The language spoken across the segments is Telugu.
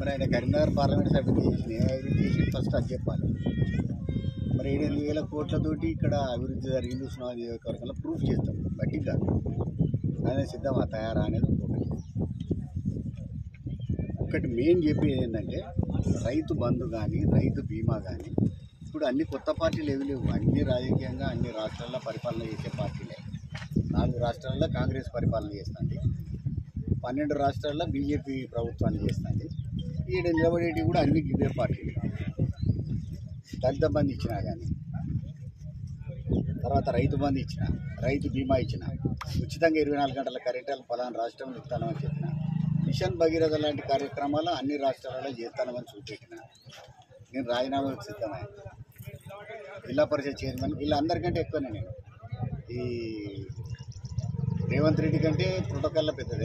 మరి ఆయన కరీంనగర్ పార్లమెంట్ సభ్యులు చేసి నేను అభివృద్ధి చేసి ఫస్ట్ అది చెప్పాలి మరి ఏడెనిమిది వేల కోట్లతోటి ఇక్కడ అభివృద్ధి జరిగింది ఉస్మానియా నియోజకవర్గంలో ప్రూఫ్ చేస్తాం బట్టి కాదు అదే సిద్ధమా తయారా అనేది ఇంకొకటి ఒకటి మెయిన్ చెప్పేది ఏంటంటే రైతు బంధు కానీ రైతు బీమా కానీ ఇప్పుడు అన్ని కొత్త పార్టీలు ఏవి లేవు అన్ని రాజకీయంగా అన్ని రాష్ట్రాల్లో పరిపాలన చేసే పార్టీలే నాలుగు రాష్ట్రాల్లో కాంగ్రెస్ పరిపాలన చేస్తుంది పన్నెండు రాష్ట్రాల్లో బీజేపీ ప్రభుత్వాన్ని చేస్తుంది ఈడ నిలబడేటివి కూడా అన్ని ఇవే పార్టీలు దళిత బంధు ఇచ్చినా కానీ తర్వాత రైతు బంధు ఇచ్చిన రైతు బీమా ఇచ్చిన ఉచితంగా ఇరవై నాలుగు గంటల కరెంటు పలానా రాష్ట్రంలో ఇస్తానమని చెప్పిన మిషన్ భగీరథ లాంటి కార్యక్రమాలు అన్ని రాష్ట్రాలలో చేస్తానమని చూపెట్టిన నేను రాజీనామాకు సిద్ధమైన జిల్లా పరిషత్ చైర్మన్ వీళ్ళందరికంటే ఎక్కువనే నేను ఈ రేవంత్ రెడ్డి కంటే ప్రోటోకాల్లో పెద్దదే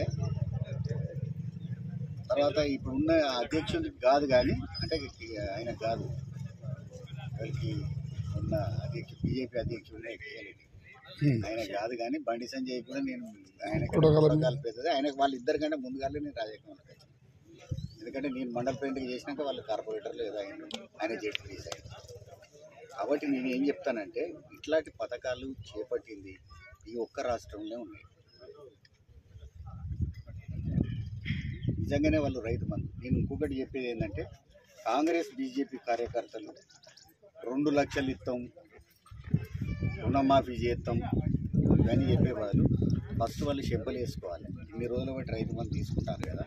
తర్వాత ఇప్పుడున్న అధ్యక్షుడికి కాదు కానీ అంటే ఆయన కాదు వాళ్ళకి ఉన్న అధ్యక్షుడు బీజేపీ అధ్యక్షుడు ఆయన కాదు కానీ బండి సంజయ్ కూడా నేను ఆయన ప్రోటోకాల్ పెద్దది ఆయనకు వాళ్ళు ఇద్దరు కంటే ముందుగానే నేను రాజకీయంలో వచ్చాను ఎందుకంటే నేను మండల పెయింటింగ్ చేసినాక వాళ్ళు కార్పొరేటర్లు ఏదో ఆయన ఆయన జడ్పీ సైడ్ కాబట్టి నేను ఏం చెప్తానంటే ఇట్లాంటి పథకాలు చేపట్టింది ఈ ఒక్క రాష్ట్రంలో ఉన్నాయి నిజంగానే వాళ్ళు రైతు మంది నేను ఇంకొకటి చెప్పేది ఏంటంటే కాంగ్రెస్ బీజేపీ కార్యకర్తలు రెండు లక్షలు ఇస్తాం రుణమాఫీ చేస్తాం ఇవన్నీ చెప్పే బదులు ఫస్ట్ వాళ్ళు చెంపలు వేసుకోవాలి ఇన్ని రోజులు బట్టి రైతు మంది తీసుకుంటారు కదా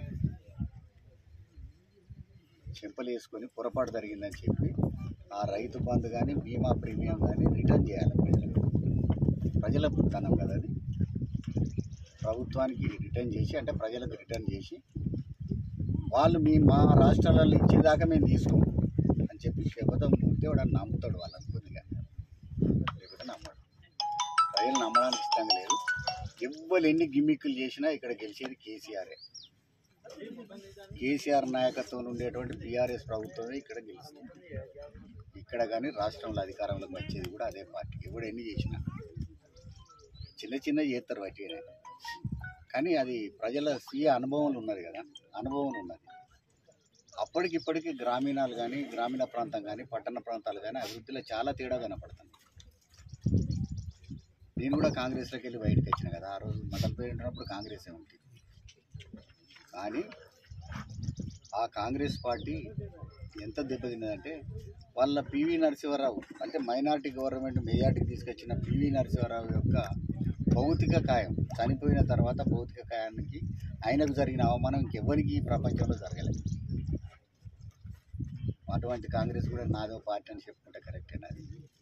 చెంపలు వేసుకొని పొరపాటు జరిగిందని చెప్పి ఆ రైతు బంధు కానీ బీమా ప్రీమియం కానీ రిటర్న్ చేయాలి ప్రజలకు ప్రజల ధనం కదా అది ప్రభుత్వానికి రిటర్న్ చేసి అంటే ప్రజలకు రిటర్న్ చేసి వాళ్ళు మీ మా రాష్ట్రాలలో ఇచ్చేదాకా మేము తీసుకోం అని చెప్పి శపథం ఉంటే వాడు నమ్ముతాడు వాళ్ళని కొద్దిగా లేకపోతే నమ్మడు ప్రజలు నమ్మడానికి ఇష్టంగా లేదు ఎవ్వరు ఎన్ని గిమ్మిక్కులు చేసినా ఇక్కడ గెలిచేది కేసీఆరే కేసీఆర్ నాయకత్వంలో ఉండేటువంటి బీఆర్ఎస్ ప్రభుత్వమే ఇక్కడ గెలుస్తుంది ఇక్కడ కానీ రాష్ట్రంలో అధికారంలోకి వచ్చేది కూడా అదే పార్టీ ఎవడు ఎన్ని చేసినా చిన్న చిన్న చేస్తారు వాటినే కానీ అది ప్రజల స్వీయ అనుభవం ఉన్నది కదా అనుభవం ఉన్నది అప్పటికిప్పటికి గ్రామీణాలు కానీ గ్రామీణ ప్రాంతం కానీ పట్టణ ప్రాంతాలు కానీ అభివృద్ధిలో చాలా తేడా కనపడుతుంది నేను కూడా కాంగ్రెస్లోకి వెళ్ళి బయటకు వచ్చిన కదా ఆ రోజు మండల పేరు ఉన్నప్పుడు కాంగ్రెసే ఉంటుంది కానీ ఆ కాంగ్రెస్ పార్టీ ఎంత దెబ్బతిన్నదంటే వాళ్ళ పివి నరసింహారావు అంటే మైనార్టీ గవర్నమెంట్ మెజార్టీకి తీసుకొచ్చిన పివి నరసింహారావు యొక్క భౌతిక కాయం చనిపోయిన తర్వాత భౌతిక కాయానికి ఆయనకు జరిగిన అవమానం ఇంకెవ్వరికి ఈ ప్రపంచంలో జరగలేదు అటువంటి కాంగ్రెస్ కూడా నాదో పార్టీ అని చెప్పుకుంటే కరెక్టే నాది